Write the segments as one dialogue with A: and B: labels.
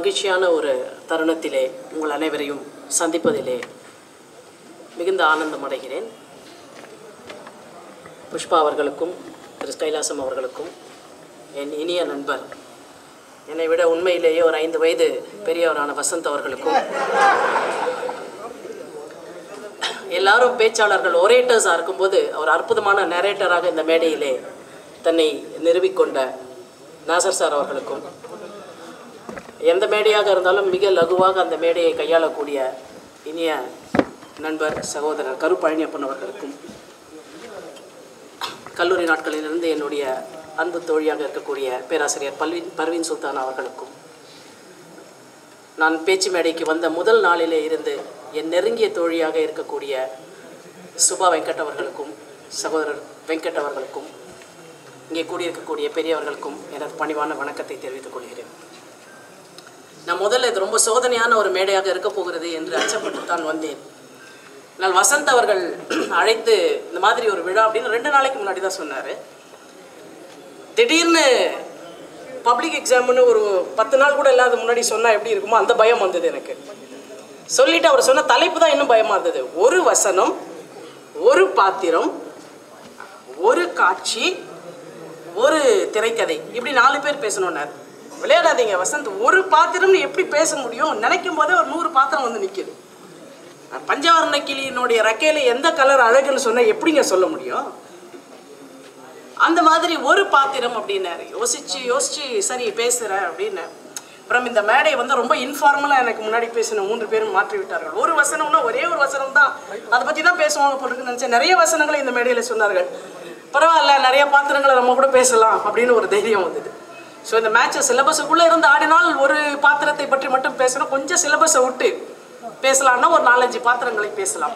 A: மகிழ்ச்சியான ஒரு தருணத்திலே உங்கள் அனைவரையும் சந்திப்பதிலே மிகுந்த ஆனந்தம் அடைகிறேன் புஷ்பா அவர்களுக்கும் திரு கைலாசம் அவர்களுக்கும் என் இனிய நண்பர் என்னை விட உண்மையிலேயே ஒரு ஐந்து வயது பெரியவரான வசந்த் அவர்களுக்கும் எல்லாரும் பேச்சாளர்கள் ஒரேட்டர்ஸாக இருக்கும்போது அவர் அற்புதமான நரேட்டராக இந்த மேடையிலே தன்னை நிறுவிக்கொண்ட நாசர் சார் அவர்களுக்கும் எந்த மேடையாக இருந்தாலும் மிக லகுவாக அந்த மேடையை கையாளக்கூடிய இனிய நண்பர் சகோதரர் கரு பழனியப்பன் அவர்களுக்கும் கல்லூரி நாட்களிலிருந்து என்னுடைய அன்பு தோழியாக இருக்கக்கூடிய பேராசிரியர் பல்வின் பர்வீன் சுல்தான் அவர்களுக்கும் நான் பேச்சு மேடைக்கு வந்த முதல் நாளிலே இருந்து என் நெருங்கிய தோழியாக இருக்கக்கூடிய சுபா வெங்கட் அவர்களுக்கும் சகோதரர் வெங்கட் அவர்களுக்கும் இங்கே கூடியிருக்கக்கூடிய பெரியவர்களுக்கும் எனது பணிவான வணக்கத்தை தெரிவித்துக் கொள்கிறேன் நான் முதல்ல இது ரொம்ப சோதனையான ஒரு மேடையாக இருக்க போகிறது என்று அச்சப்பட்டு தான் வந்தேன் நான் வசந்த் அவர்கள் அழைத்து இந்த மாதிரி ஒரு விழா அப்படின்னு ரெண்டு நாளைக்கு முன்னாடி தான் சொன்னார் திடீர்னு பப்ளிக் எக்ஸாம்னு ஒரு பத்து நாள் கூட இல்லாத முன்னாடி சொன்னால் எப்படி இருக்குமோ அந்த பயம் வந்தது எனக்கு சொல்லிட்டு அவர் சொன்ன தலைப்பு தான் இன்னும் பயமாக இருந்தது ஒரு வசனம் ஒரு பாத்திரம் ஒரு காட்சி ஒரு திரைக்கதை இப்படி நாலு பேர் பேசணுன்னார் விளையாடாதீங்க வசந்த் ஒரு பாத்திரம்னு எப்படி பேச முடியும் நினைக்கும் போதே ஒரு நூறு பாத்திரம் வந்து நிற்கிது பஞ்சவர்ண கிளியினுடைய ரெக்கையில எந்த கலர் அழகுன்னு சொன்னால் எப்படிங்க சொல்ல முடியும் அந்த மாதிரி ஒரு பாத்திரம் அப்படின்னாரு யோசிச்சு யோசிச்சு சரி பேசுகிறேன் அப்படின்னு அப்புறம் இந்த மேடை வந்து ரொம்ப இன்ஃபார்மலாக எனக்கு முன்னாடி பேசின மூன்று பேரும் மாற்றி விட்டார்கள் ஒரு வசனம்னா ஒரே ஒரு வசனம் தான் அதை பற்றி தான் பேசுவாங்க போட்டுருக்கு நினச்சேன் நிறைய வசனங்களை இந்த மேடையில் சொன்னார்கள் பரவாயில்ல நிறைய பாத்திரங்களை நம்ம கூட பேசலாம் அப்படின்னு ஒரு தைரியம் வந்தது ஸோ இந்த மேட்சை சிலபஸுக்குள்ளே இருந்து ஆடினால் ஒரு பாத்திரத்தை பற்றி மட்டும் பேசணும் கொஞ்சம் சிலபஸை விட்டு பேசலாம்னா ஒரு நாலஞ்சு பாத்திரங்களை பேசலாம்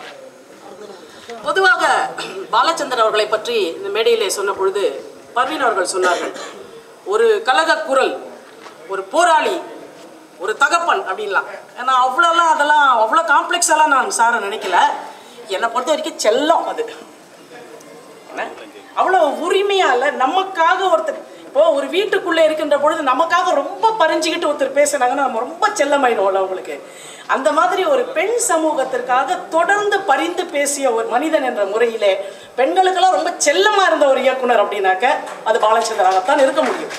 A: பொதுவாக பாலச்சந்தர் அவர்களை பற்றி இந்த மேடையிலே சொன்ன பொழுது பர்வீன் அவர்கள் சொன்னார்கள் ஒரு கலக குரல் ஒரு போராளி ஒரு தகப்பன் அப்படின்லாம் ஏன்னா அவ்வளோலாம் அதெல்லாம் அவ்வளோ காம்ப்ளெக்ஸெல்லாம் நான் சாரை நினைக்கல என்னை பொறுத்த வரைக்கும் செல்லம் அது என்ன அவ்வளோ உரிமையாக இல்லை நமக்காக ஒருத்தர் இப்போ ஒரு வீட்டுக்குள்ளே இருக்கின்ற பொழுது நமக்காக ரொம்ப பறிஞ்சுக்கிட்டு ஒருத்தர் பேசுனாங்கன்னா நம்ம ரொம்ப செல்லமாயிடுவோம்ல அவங்களுக்கு அந்த மாதிரி ஒரு பெண் சமூகத்திற்காக தொடர்ந்து பரிந்து பேசிய ஒரு மனிதன் என்ற முறையிலே பெண்களுக்கெல்லாம் ரொம்ப செல்லமாக இருந்த ஒரு இயக்குனர் அப்படின்னாக்க அது பாலச்சந்திராகத்தான் இருக்க முடியும்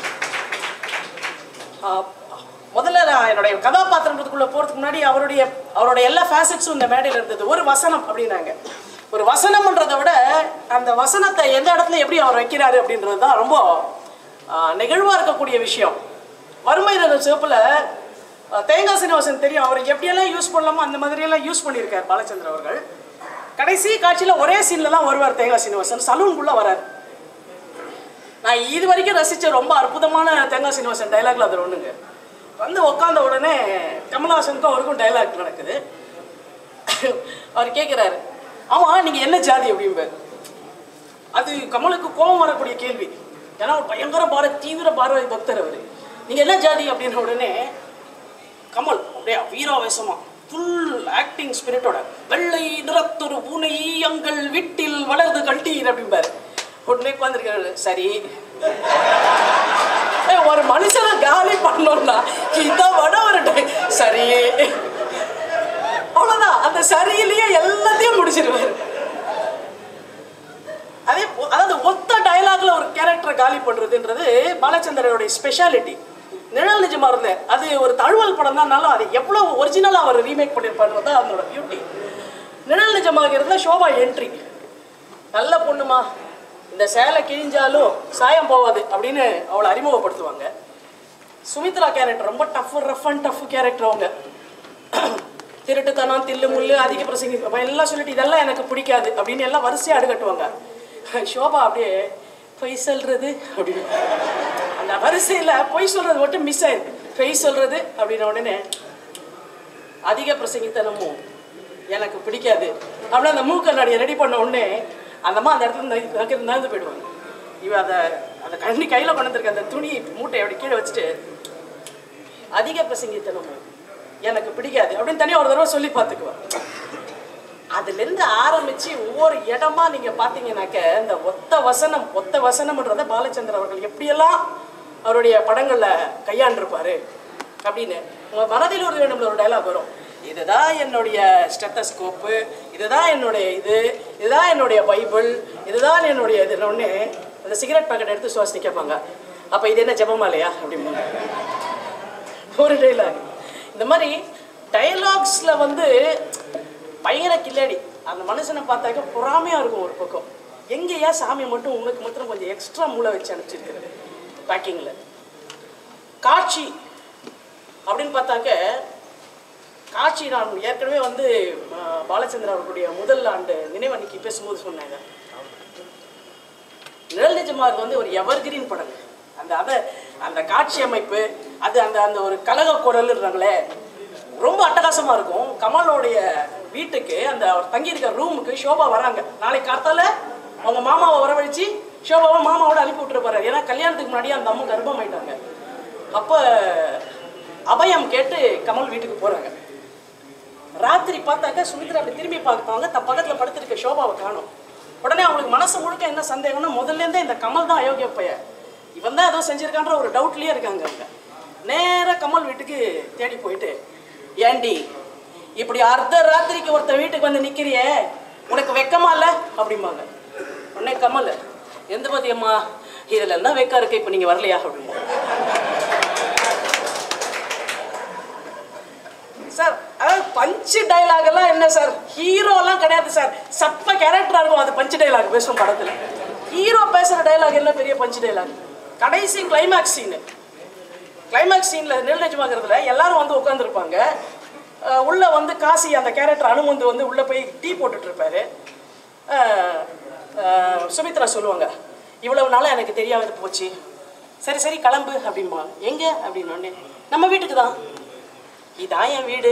A: ஆஹ் முதல்ல நான் என்னுடைய கதாபாத்திரத்துக்குள்ளே போகிறதுக்கு முன்னாடி அவருடைய அவருடைய எல்லா ஃபேசட்ஸும் இந்த மேடையில் இருந்தது ஒரு வசனம் அப்படின்னாங்க ஒரு வசனம்ன்றதை விட அந்த வசனத்தை எந்த இடத்துல எப்படி அவர் வைக்கிறாரு அப்படின்றது தான் ரொம்ப நெகிழ்வாக இருக்கக்கூடிய விஷயம் வறுமை ரக சிவப்பில் தேங்காய் சீனிவாசன் தெரியும் அவர் எப்படியெல்லாம் யூஸ் பண்ணலாமோ அந்த மாதிரியெல்லாம் யூஸ் பண்ணியிருக்கார் பாலச்சந்திர அவர்கள் கடைசி காட்சியில் ஒரே சீனில் தான் வருவார் தேங்காய் சீனிவாசன் சலூனுக்குள்ளே வரார் நான் இது வரைக்கும் ரசித்த ரொம்ப அற்புதமான தேங்காய் சீனிவாசன் டைலாக்ல அது ஒன்றுங்க வந்து உட்காந்த உடனே கமல்ஹாசனுக்கும் அவருக்கும் டைலாக் நடக்குது அவர் கேட்குறாரு ஆமாம் நீங்கள் என்ன ஜாதி அப்படிம்பார் அது கமலுக்கு கோபம் வரக்கூடிய கேள்வி ஏன்னா ஒரு பயங்கர பார தீவிர பார்வை பக்தர் அவர் நீங்கள் என்ன ஜாதி அப்படின்ற உடனே கமல் அப்படியே வீராவேசமா ஃபுல் ஆக்டிங் ஸ்பிரிட்டோட வெள்ளை நிறத்தொரு பூனை எங்கள் வீட்டில் வளர்ந்து கண்டீர் அப்படிம்பாரு உடனே உட்காந்துருக்காரு சரி ஏய், ஒரு மனுஷனை காலி பண்ணோம்னா இதை விட ஒரு டை- சரி அவ்வளோதான் அந்த சரியிலேயே எல்லாத்தையும் முடிச்சிருவாரு அதே போ- அதாவது ஒத்த டயலாக்ல ஒரு கேரக்டரை காலி பண்றதுன்றது பாலச்சந்திரனுடைய ஸ்பெஷாலிட்டி நிழல் நிஜமா இருந்தேன் அது ஒரு தழுவல் படம் தான்னாலும் அது எவ்வளவு ஒரிஜினலாக அவர் ரீமேக் பண்ணியிருப்பாருன்றது தான் அதனோட பியூட்டி நிழல் நிஜமாக இருந்தால் ஷோபா என்ட்ரி நல்ல பொண்ணுமா இந்த சேலை கிழிஞ்சாலும் சாயம் போகாது அப்படின்னு அவளை அறிமுகப்படுத்துவாங்க சுமித்ரா கேரக்டர் ரொம்ப tough rough and tough character அவங்க திருட்டுத்தனம் தில்லு முள்ளு அதிக பிரசங்கி அப்ப எல்லாம் சொல்லிட்டு இதெல்லாம் எனக்கு பிடிக்காது அப்படின்னு எல்லாம் வரிசையாக அடுக்கட்டுவாங்க ஷோபா அப்படியே பொய் சொல்றது அப்படின்னு அந்த வரிசையில் பொய் சொல்றது மட்டும் மிஸ் ஆயிருக்கு பொய் சொல்றது அப்படின்ன உடனே அதிக பிரசங்கித்தனமும் எனக்கு பிடிக்காது அப்படின்னா அந்த மூக்கண்ணாடியை ரெடி பண்ண உடனே அந்தம்மா அந்த இடத்துல நகி- நகர்ந்து நகர்ந்து போயிடுவாங்க இவ அதை அந்த கண்ணி கையில் கொண்டு வந்திருக்க அந்த துணி மூட்டையை அப்படி கீழே வச்சுட்டு அதிக பிரசங்கித்தனமும் எனக்கு பிடிக்காது அப்படின்னு தனியாக ஒரு தடவை சொல்லி பார்த்துக்குவேன் அதுலேருந்து ஆரம்பித்து ஒவ்வொரு இடமா நீங்கள் பார்த்தீங்கன்னாக்க இந்த ஒத்த வசனம் ஒத்த வசனம்ன்றதை பாலச்சந்திரன் அவர்கள் எப்படியெல்லாம் அவருடைய படங்களில் கையாண்டிருப்பாரு அப்படின்னு உங்க மனதில் ஒரு வேண்டும் ஒரு டைலாக் வரும் இதுதான் என்னுடைய ஸ்டெத்தஸ்கோப்பு இதுதான் என்னுடைய இது இதுதான் என்னுடைய பைபிள் இதுதான் என்னுடைய இது ஒன்று அந்த சிகரெட் பாக்கெட் எடுத்து சுவாசித்து கேட்பாங்க அப்போ இது என்ன ஜெபமாலையா அப்படிம்பாங்க ஒரு டைலாக் இந்த மாதிரி டைலாக்ஸில் வந்து பயங்கர கில்லாடி அந்த மனுஷனை பார்த்தாக்க பொறாமையாக இருக்கும் ஒரு பக்கம் எங்கேயா சாமி மட்டும் உனக்கு மாத்திரம் கொஞ்சம் எக்ஸ்ட்ரா மூளை வச்சு அனுப்பிச்சிருக்கிறது பேக்கிங்கில் காட்சி அப்படின்னு பார்த்தாக்க காட்சி நான் ஏற்கனவே வந்து அஹ், பாலச்சந்திரன் அவர்களுடைய முதல் ஆண்டு நினைவு அன்னைக்கு பேசும்போது சொன்னாங்க நிழல் நிஜமார் வந்து ஒரு எவர்கிரீன் படம் அந்த அதை அந்த காட்சி அமைப்பு அது அந்த அந்த ஒரு கலக குரல்ன்றாங்களே ரொம்ப அட்டகாசமாக இருக்கும் கமலோடைய வீட்டுக்கு அந்த அவர் தங்கியிருக்க ரூமுக்கு ஷோபா வராங்க நாளைக்கு காத்தால அவங்க மாமாவை வரவழைச்சு ஷோபாவை மாமாவோட அனுப்பி விட்டுருப்பாரு ஏன்னா கல்யாணத்துக்கு முன்னாடியே அந்த அம்மா கர்ப்பம் ஆயிட்டாங்க அப்போ அபயம் கேட்டு கமல் வீட்டுக்கு போகிறாங்க ராத்திரி பார்த்தாக்க சுமித்ரா அப்படி திரும்பி பார்ப்பாங்க தன் பக்கத்தில் படுத்திருக்க ஷோபாவை காணும் உடனே அவங்களுக்கு மனசு முழுக்க என்ன சந்தேகம்னா முதல்ல இருந்தே இந்த கமல் தான் அயோக்கிய பைய இவன் தான் ஏதோ செஞ்சிருக்கான்ற ஒரு டவுட்லயே இருக்காங்க அவங்க நேரா கமல் வீட்டுக்கு தேடி போயிட்டு ஏண்டி இப்படி அர்த்த ராத்திரிக்கு ஒருத்தன் வீட்டுக்கு வந்து நிக்கிறியே உனக்கு வெக்கமா இல்ல அப்படிம்பாங்க உடனே கமல் எந்த மதியம்மா இதுல என்ன வெக்கம் இருக்கு இப்போ நீங்க வரலையா அப்படிமா சார் அதாவது பஞ்சு டைலாக் எல்லாம் என்ன சார் ஹீரோலாம் கிடையாது சார் சப்ப கேரக்டரா இருக்கும் அது பஞ்சு டைலாக் பேசும் படத்துல ஹீரோ பேசுற டைலாக் என்ன பெரிய பஞ்சு டைலாக் கடைசி கிளைமேக்ஸ் சீனு கிளைமேக்ஸ் சீனில் நிர்ணயிச்சுமாங்கிறதுல எல்லாரும் வந்து உட்காந்துருப்பாங்க உள்ளே வந்து காசி அந்த கேரக்டர் அனுமந்து வந்து உள்ளே போய் டீ போட்டுட்டு இருப்பாரு அஹ், அஹ், சுமித்ரா சொல்லுவாங்க இவ்வளவு நாளாக எனக்கு தெரியாமது போச்சு சரி சரி கிளம்பு அப்படிம்பா எங்கே அப்படின்னு நம்ம வீட்டுக்கு தான் இதான் என் வீடு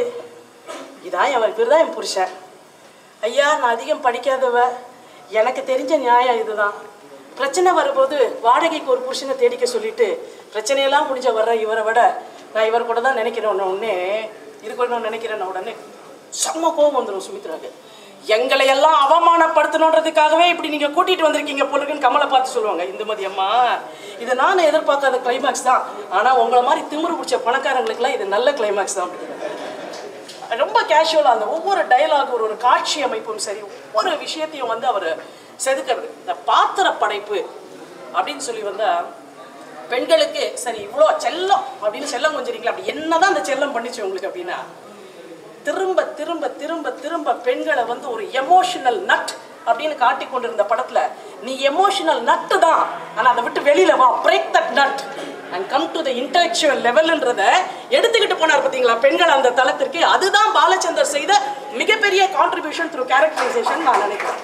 A: இதான் என் இவர் தான் என் புருஷன் ஐயா நான் அதிகம் படிக்காதவ எனக்கு தெரிஞ்ச நியாயம் இதுதான் பிரச்சனை வரும்போது வாடகைக்கு ஒரு புருஷனை தேடிக்க சொல்லிட்டு பிரச்சனையெல்லாம் முடிஞ்ச வர்ற இவரை விட நான் இவர் கூட தான் நினைக்கிறேன் உடனே இருக்கணும்னு நினைக்கிறேன் உடனே செம்ம கோபம் வந்துடும் சுமித்ராக்கு எங்களை எல்லாம் அவமானப்படுத்தணுன்றதுக்காகவே இப்படி நீங்க கூட்டிட்டு வந்திருக்கீங்க பொண்ணுக்குன்னு கமலை பார்த்து சொல்லுவாங்க இந்துமதி அம்மா இது நான் எதிர்பார்க்காத கிளைமேக்ஸ் தான் ஆனா உங்களை மாதிரி திமிரு பிடிச்ச பணக்காரங்களுக்குலாம் இது நல்ல கிளைமேக்ஸ் தான் அப்படின்னு ரொம்ப கேஷுவலாக அந்த ஒவ்வொரு டயலாக் ஒரு ஒரு காட்சி அமைப்பும் சரி ஒவ்வொரு விஷயத்தையும் வந்து அவர் செதுக்கிறது இந்த பாத்திர படைப்பு அப்படின்னு சொல்லி வந்தா பெண்களுக்கு சரி இவ்வளோ செல்லம் அப்படின்னு செல்லம் கொஞ்சிருக்கீங்களா அப்படி என்னதான் அந்த செல்லம் பண்ணிச்சு உங்களுக்கு அப்படின்னா திரும்ப திரும்ப திரும்ப திரும்ப பெண்களை வந்து ஒரு எமோஷனல் நட் அப்படின்னு காட்டி கொண்டிருந்த படத்துல நீ எமோஷனல் நட்டு தான் ஆனா அதை விட்டு வெளியில வா break that nut and come to the intellectual லெவல்ன்றத எடுத்துக்கிட்டு போனார் பார்த்தீங்களா பெண்கள் அந்த தளத்திற்கு அதுதான் பாலச்சந்தர் செய்த மிகப்பெரிய கான்ட்ரிபியூஷன் த்ரூ கேரக்டரைசேஷன் நான் நினைக்கிறேன்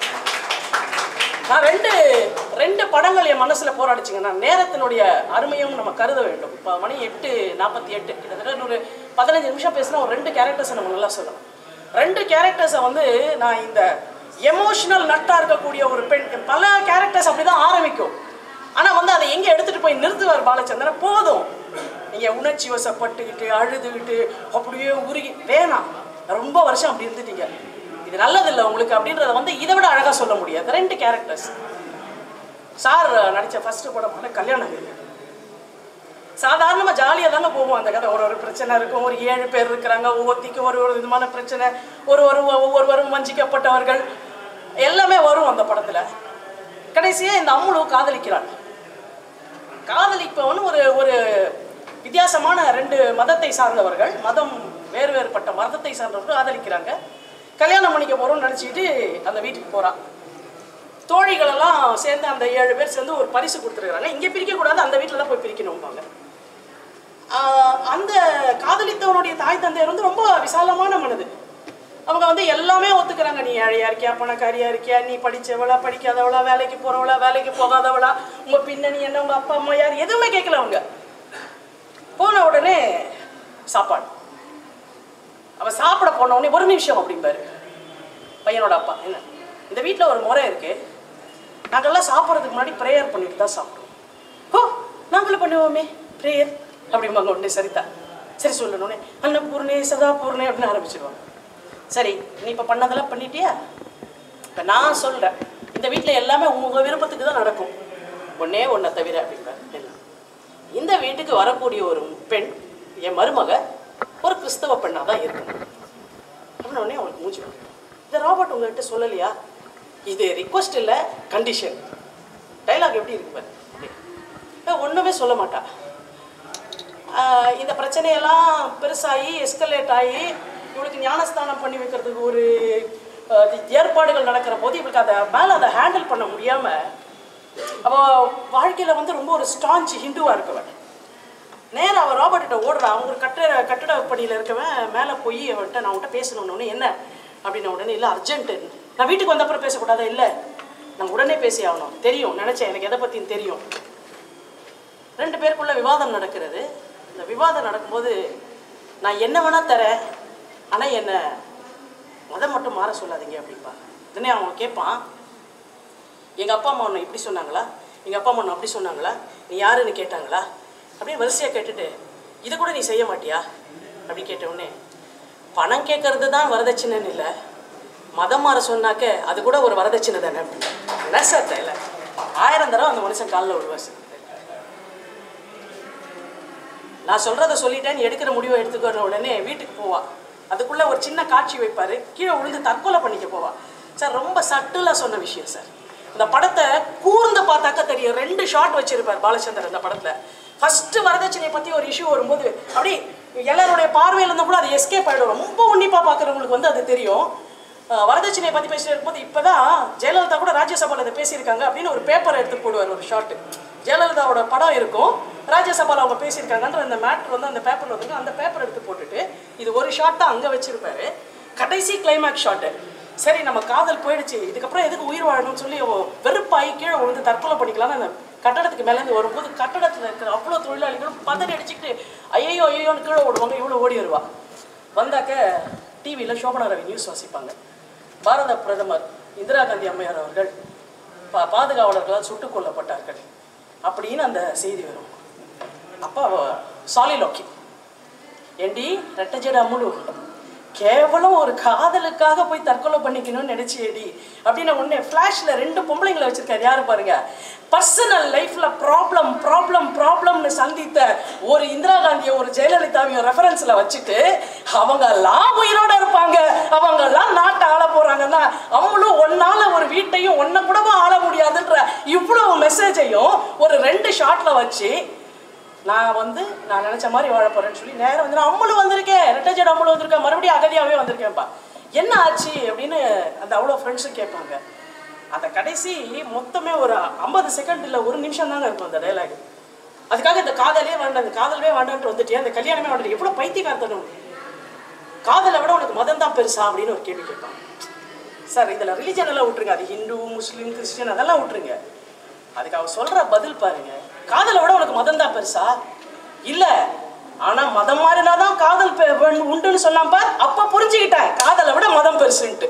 A: நான் ரெண்டு ரெண்டு படங்கள் என் மனசுல போராடிச்சுங்க நான் நேரத்தினுடைய அருமையும் நம்ம கருத வேண்டும் இப்போ மணி எட்டு நாற்பத்தி எட்டு கிட்டத்தட்ட ஒரு பதினஞ்சு நிமிஷம் பேசினா ஒரு ரெண்டு கேரக்டர்ஸை நம்ம நல்லா சொல்லலாம் ரெண்டு கேரக்டர்ஸை வந்து நான் இந்த எமோஷனல் நட்டாக இருக்கக்கூடிய ஒரு பெண் பல கேரக்டர்ஸ் அப்படி தான் ஆரம்பிக்கும் ஆனால் வந்து அதை எங்கே எடுத்துகிட்டு போய் நிறுத்துவார் பாலச்சந்திரன் போதும் நீங்கள் உணர்ச்சி வசப்பட்டுக்கிட்டு அழுதுகிட்டு அப்படியே உருகி வேணாம் ரொம்ப வருஷம் அப்படி இருந்துட்டீங்க இது நல்லதில்லை உங்களுக்கு அப்படின்றத வந்து இதை விட அழகாக சொல்ல முடியாது ரெண்டு கேரக்டர்ஸ் சார் நடித்த ஃபர்ஸ்ட் படம் வந்து கல்யாணம் வீடு சாதாரணமாக ஜாலியாக தாங்க போவோம் அந்த கதை ஒரு ஒரு பிரச்சனை இருக்கும் ஒரு ஏழு பேர் இருக்கிறாங்க ஒவ்வொருத்திக்கு ஒரு ஒரு விதமான பிரச்சனை ஒரு ஒரு ஒவ்வொருவரும் வஞ்சிக்கப்பட்டவர்கள் எல்லாமே வரும் அந்த படத்தில் கடைசியாக இந்த அம்முழு காதலிக்கிறாள் காதலிப்பவன் ஒரு ஒரு வித்தியாசமான ரெண்டு மதத்தை சார்ந்தவர்கள் மதம் வேறு வேறுபட்ட மதத்தை சார்ந்தவர்கள் காதலிக்கிறாங்க கல்யாணம் பண்ணிக்க போகிறோம்னு நினச்சிக்கிட்டு அந்த வீட்டுக்கு போகிறான் தோழிகளெல்லாம் சேர்ந்து அந்த ஏழு பேர் சேர்ந்து ஒரு பரிசு கொடுத்துருக்காங்க இங்கே பிரிக்கக்கூடாது அந்த வீட்டில் தான் போய் பிரிக்கணும்பாங்க ஆஹ் அந்த காதலித்தவனுடைய தாய் தந்தையர் வந்து ரொம்ப விசாலமான மனது அவங்க வந்து எல்லாமே ஒத்துக்கிறாங்க நீ ஏழையா இருக்கியா பணக்காரியா இருக்கியா நீ படிச்சவளா படிக்காதவளா வேலைக்கு போறவளா வேலைக்கு போகாதவளா உங்க பின்னணி என்ன உங்க அப்பா அம்மா யார் எதுவுமே கேட்கல அவங்க போன உடனே சாப்பாடு அவ சாப்பிட போன உடனே ஒரு நிமிஷம் அப்படிம்பாரு பையனோட அப்பா என்ன இந்த வீட்டில் ஒரு முறை இருக்கு நாங்கெல்லாம் சாப்பிட்றதுக்கு முன்னாடி ப்ரேயர் பண்ணிட்டு தான் சாப்பிடுவோம் ஓ நாங்களும் பண்ணுவோமே ப்ரேயர் அப்படிம்பாங்க உடனே சரிதா சரி சொல்லணுன்னே அன்னபூர்ணே சதாபூர்ணே அப்படின்னு ஆரம்பிச்சிருவாங்க சரி நீ இப்போ பண்ணதெல்லாம் பண்ணிட்டியா இப்போ நான் சொல்கிறேன் இந்த வீட்டில் எல்லாமே உங்கள் விருப்பத்துக்கு தான் நடக்கும் ஒன்னே ஒன்றை தவிர அப்படின்றார் என்ன இந்த வீட்டுக்கு வரக்கூடிய ஒரு பெண் என் மருமக ஒரு கிறிஸ்தவ பெண்ணாக தான் இருக்கணும் அப்படின்ன உடனே அவனுக்கு மூச்சு வாங்கும். இந்த ராபர்ட் உங்ககிட்ட சொல்லலையா இது ரிக்வஸ்ட் இல்லை கண்டிஷன் டைலாக் எப்படி இருக்கு பாரு அப்படியே. ஒண்ணுமே சொல்ல மாட்டா ஆஹ் இந்த பிரச்சனையெல்லாம் பெருசாகி எஸ்கலேட் ஆகி இவளுக்கு ஞானஸ்தானம் பண்ணி வைக்கிறதுக்கு ஒரு ஆஹ், இது ஏற்பாடுகள் நடக்கிற போது இவளுக்கு அதை மேலே அதை ஹேண்டில் பண்ண முடியாமல் அவள் வாழ்க்கையில் வந்து ரொம்ப ஒரு ஸ்டான்ச் ஹிந்துவாக இருக்கவன் நேரா அவன் ராபர்ட்ட ஓடுறான் அவங்க ஒரு கட்டிட கட்டிட பணியில் இருக்கவன் மேலே போய் அவன்கிட்ட நான் உன்கிட்ட பேசணுன்னு என்ன அப்படின்ன உடனே இல்லை அர்ஜென்ட்டு நான் வீட்டுக்கு வந்தப்புறம் பேசக்கூடாதா இல்லை நான் உடனே பேசி ஆகணும் தெரியும் நினச்சேன் எனக்கு எதை பற்றியும் தெரியும் ரெண்டு பேருக்குள்ள விவாதம் நடக்கிறது இந்த விவாதம் நடக்கும்போது நான் என்ன வேணா தரேன் ஆனால் என்னை மதம் மட்டும் மாற சொல்லாதீங்க அப்படின்பா உடனே அவன் கேட்பான் எங்கள் அப்பா அம்மா உன்னை இப்படி சொன்னாங்களா எங்கள் அப்பா அம்மா உன்னை அப்படி சொன்னாங்களா நீ யாருன்னு கேட்டாங்களா அப்படியே வரிசையாக கேட்டுட்டு இதை கூட நீ செய்ய மாட்டியா அப்படி கேட்ட உடனே பணம் கேட்கறது தான் வரதட்சணைன்னு இல்லை மதம் மாற சொன்னாக்க அது கூட ஒரு வரதட்சணை தானே அப்படின்னு என்ன சார் தெரியல ஆயிரம் தடவை அந்த மனுஷன் காலில் விடுவார் சார் நான் சொல்கிறத சொல்லிட்டேன் நீ எடுக்கிற முடிவை எடுத்துக்கிற உடனே வீட்டுக்கு போவா அதுக்குள்ளே ஒரு சின்ன காட்சி வைப்பார் கீழே விழுந்து தற்கொலை பண்ணிக்க போவா சார் ரொம்ப சட்டுலாக சொன்ன விஷயம் சார் இந்த படத்தை கூர்ந்து பார்த்தாக்க தெரியும் ரெண்டு ஷாட் வச்சிருப்பார் பாலச்சந்தர் இந்த படத்தில் ஃபஸ்ட்டு வரதட்சணை பற்றி ஒரு இஷ்யூ வரும்போது அப்படி எல்லாருடைய பார்வையில் இருந்தால் கூட அது எஸ்கேப் ஆகிடும் ரொம்ப உன்னிப்பாக பார்க்குறவங்களுக்கு வந்து அது தெரியும் அஹ் வரதட்சணையை பற்றி பேசிட்டு இருக்கும்போது இப்போ தான் ஜெயலலிதா கூட ராஜ்யசபாவில் இதை பேசியிருக்காங்க அப்படின்னு ஒரு பேப்பரை எடுத்து போடுவார் ஒரு ஷார்ட்டு ஜெயலலிதாவோட படம் இருக்கும் ராஜ்யசபாவில் அவங்க பேசியிருக்காங்கன்ற அந்த மேட்ரு வந்து அந்த பேப்பரில் வந்து அந்த பேப்பர் எடுத்து போட்டுட்டு இது ஒரு ஷாட் தான் அங்கே வச்சிருப்பாரு கடைசி கிளைமேக்ஸ் ஷாட்டு சரி நம்ம காதல் போயிடுச்சு இதுக்கப்புறம் எதுக்கு உயிர் வாழணும்னு சொல்லி அவன் வெறுப்பாகி கீழே விழுந்து தற்கொலை பண்ணிக்கலாம்னு அந்த கட்டடத்துக்கு மேலேருந்து வரும்போது கட்டடத்தில் இருக்கிற அவ்வளோ தொழிலாளிகளும் பதறி அடிச்சுக்கிட்டு ஐயோ ஐயோன்னு கீழே ஓடுவாங்க இவ்வளோ ஓடி வருவா வந்தாக்க டிவியில் சோபனா ரவி நியூஸ் வாசிப்பாங்க பாரத பிரதமர் இந்திரா காந்தி அம்மையார் அவர்கள் பா பாதுகாவலர்களால் சுட்டுக் கொல்லப்பட்டார்கள் அப்படின்னு அந்த செய்தி வரும் அப்போ அவ சாலிலோக்கி ஏண்டி ரெட்டஜட அமுலு கேவலம் ஒரு காதலுக்காக போய் தற்கொலை பண்ணிக்கணும்னு நினைச்சியேடி அப்படின்னு உடனே ஃப்ளாஷ்ல ரெண்டு பொம்பளைங்களை வச்சிருக்காரு யாரு பாருங்க பர்சனல் லைஃப்ல ப்ராப்ளம் ப்ராப்ளம் ப்ராப்ளம்னு சந்தித்த ஒரு இந்திரா காந்தியை ஒரு ஜெயலலிதாவையும் ரெஃபரன்ஸ்ல வச்சுட்டு அவங்க எல்லாம் உயிரோட இருப்பாங்க அவங்க எல்லாம் நாட்டை ஆள போறாங்கன்னா அவங்களும் ஒன்னால ஒரு வீட்டையும் ஒன்ன கூடவா ஆள முடியாதுன்ற இவ்வளவு மெசேஜையும் ஒரு ரெண்டு ஷாட்ல வச்சு நான் வந்து நான் நினைச்ச மாதிரி வாழ போறேன்னு சொல்லி நேரம் வந்து நான் அம்மளும் வந்திருக்கேன் ரெட்டஜட் அம்மளும் வந்திருக்கேன் மறுபடியும் அகதியாவே வந்திருக்கேன்ப்பா என்ன ஆச்சு அப்படின்னு அந்த அவ்வளோ ஃப்ரெண்ட்ஸும் கேட்பாங்க அந்த கடைசி மொத்தமே ஒரு ஐம்பது செகண்ட் இல்லை ஒரு நிமிஷம் தாங்க இருக்கும் அந்த டைலாக் அதுக்காக இந்த காதலே வேண்டாம் இந்த காதலே வேண்டான்ட்டு வந்துட்டியா அந்த கல்யாணமே வேண்டாம் எவ்வளோ பைத்தியக்காரத்தனம் காதலை விட உனக்கு மதம் தான் பெருசா அப்படின்னு ஒரு கேள்வி கேட்பான் சார் இதில் ரிலிஜன் எல்லாம் விட்டுருங்க அது ஹிந்து முஸ்லீம் கிறிஸ்டியன் அதெல்லாம் விட்டுருங்க அதுக்கு அவ சொல்ற பதில் பாருங்க காதலை விட உனக்கு மதம் தான் பெருசா இல்ல ஆனா மதம் மாறினாதான் காதல் பெ- வேணும் உண்டுன்னு சொன்னான் பார் அப்ப புரிஞ்சுக்கிட்டேன் காதலை விட மதம் பெருசுன்ட்டு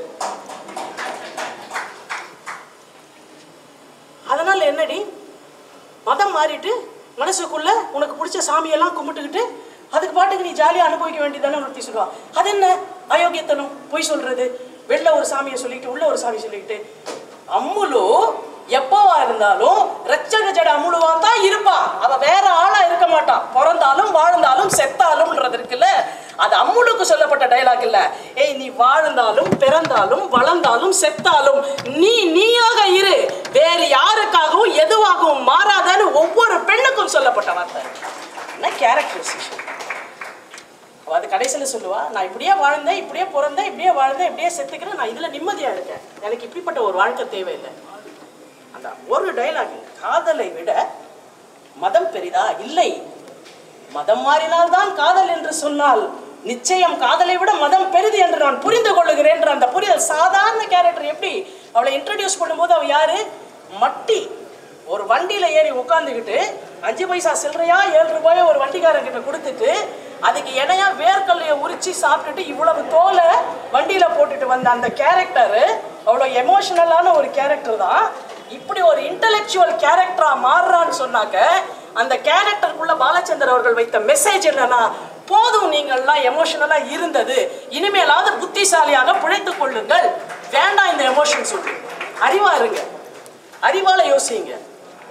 A: அதனால என்னடி மதம் மாறிட்டு மனசுக்குள்ள உனக்கு பிடிச்ச சாமியெல்லாம் கும்பிட்டுக்கிட்டு அதுக்கு பாட்டுக்கு நீ ஜாலியாக அனுபவிக்க வேண்டியதானே ஒருத்தி சொல்லுவா அது என்ன அயோக்கியத்தனம் பொய் சொல்றது வெளில ஒரு சாமியை சொல்லிட்டு உள்ள ஒரு சாமி சொல்லிக்கிட்டு அம்முலு எப்பவா இருந்தாலும் ரச்சக ஜட அம்முலுவா தான் இருப்பா அவ வேற ஆளா இருக்க மாட்டான் பிறந்தாலும் வாழ்ந்தாலும் செத்தாலும்ன்றது இருக்குல்ல அது அம்முலுக்கு சொல்லப்பட்ட டைலாக் இல்ல ஏய் நீ வாழ்ந்தாலும் பிறந்தாலும் வளர்ந்தாலும் செத்தாலும் நீ நீயாக இரு வேறு யாருக்காகவும் எதுவாகவும் மாறாதன்னு ஒவ்வொரு பெண்ணுக்கும் சொல்லப்பட்ட வார்த்தை என்ன கேரக்டரைசேஷன் அவ அது கடைசியில் சொல்லுவா நான் இப்படியே வாழ்ந்தேன் இப்படியே பிறந்தேன் இப்படியே வாழ்ந்தேன் இப்படியே செத்துக்கிறேன் நான் இதில் நிம்மதியாக இருக்கேன் எனக்கு இப்படிப்பட்ட ஒரு வாழ்க்கை தேவையில்லை அந்த ஒரு டைலாக் காதலை விட மதம் பெரிதா இல்லை மதம் மாறினால்தான் காதல் என்று சொன்னால் நிச்சயம் காதலை விட மதம் பெரிது என்று நான் புரிந்து கொள்ளுகிறேன் என்ற அந்த புரிதல் சாதாரண கேரக்டர் எப்படி அவளை இன்ட்ரடியூஸ் பண்ணும்போது அவ யாரு மட்டி ஒரு வண்டியில ஏறி உட்காந்துக்கிட்டு அஞ்சு பைசா சில்லறையா ஏழு ரூபாயோ ஒரு வண்டிக்காரங்கிட்ட கொடுத்துட்டு அதுக்கு இணையா வேர்க்கல்லைய உரிச்சு சாப்பிட்டுட்டு இவ்வளவு தோலை வண்டியில போட்டுட்டு வந்த அந்த கேரக்டர் அவ்வளோ எமோஷனலான ஒரு கேரக்டர் தான் இப்படி ஒரு இன்டலெக்சுவல் கேரக்டரா மாறுறான்னு சொன்னாக்க அந்த கேரக்டருக்குள்ள பாலச்சந்தர் அவர்கள் வைத்த மெசேஜ் என்னன்னா போதும் நீங்கள்லாம் எமோஷனலா இருந்தது இனிமேலாவது புத்திசாலியாக பிழைத்துக் கொள்ளுங்கள் வேண்டாம் இந்த எமோஷன் சொல்லி அறிவா இருங்க அறிவால யோசிங்க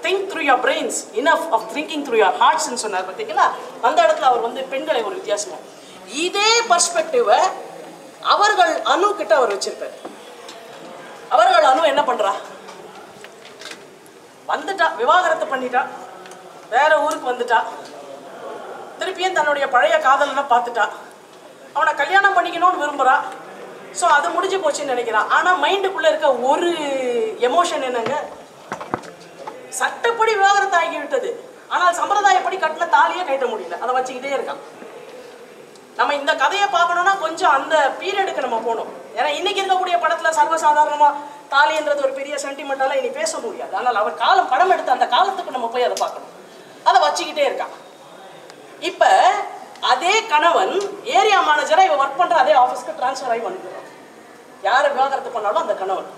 A: think through your brains enough of thinking through your ஹார்ட்ஸ்னு சொன்னார் பார்த்தீங்களா அந்த இடத்துல அவர் வந்து பெண்களை ஒரு வித்தியாசமா இதே பர்ஸ்பெக்டிவை அவர்கள் அணு கிட்ட அவர் வச்சிருப்பார் அவர்கள் அணு என்ன பண்றா வந்துட்டா விவாகரத்து பண்ணிட்டா வேற ஊருக்கு வந்துட்டா திருப்பியும் தன்னுடைய பழைய காதலனை பார்த்துட்டா அவனை கல்யாணம் பண்ணிக்கணும்னு விரும்புறா ஸோ அது முடிஞ்சு போச்சுன்னு நினைக்கிறான் ஆனால் மைண்டுக்குள்ளே இருக்க ஒரு எமோஷன் என்னங்க சட்டப்படி விவாகரத்து ஆகி விட்டது ஆனால் சம்பிரதாயப்படி கட்டின தாலியே கட்ட முடியல அதை வச்சுக்கிட்டே இருக்கான் நம்ம இந்த கதையை பார்க்கணும்னா கொஞ்சம் அந்த பீரியடுக்கு நம்ம போகணும் ஏன்னா இன்னைக்கு இருக்கக்கூடிய படத்துல சர்வசாதாரணமா தாலின்றது ஒரு பெரிய சென்டிமெண்டால இனி பேச முடியாது ஆனால் அவர் காலம் படம் எடுத்த அந்த காலத்துக்கு நம்ம போய் அதை பார்க்கணும் அதை வச்சுக்கிட்டே இருக்கான் இப்ப அதே கணவன் ஏரியா மேனேஜரா இவன் ஒர்க் பண்ற அதே ஆஃபீஸ்க்கு ட்ரான்ஸ்ஃபர் ஆகி வந்துடுறான் யாரை விவாகரத்து பண்ணாலும் அந்த கணவன்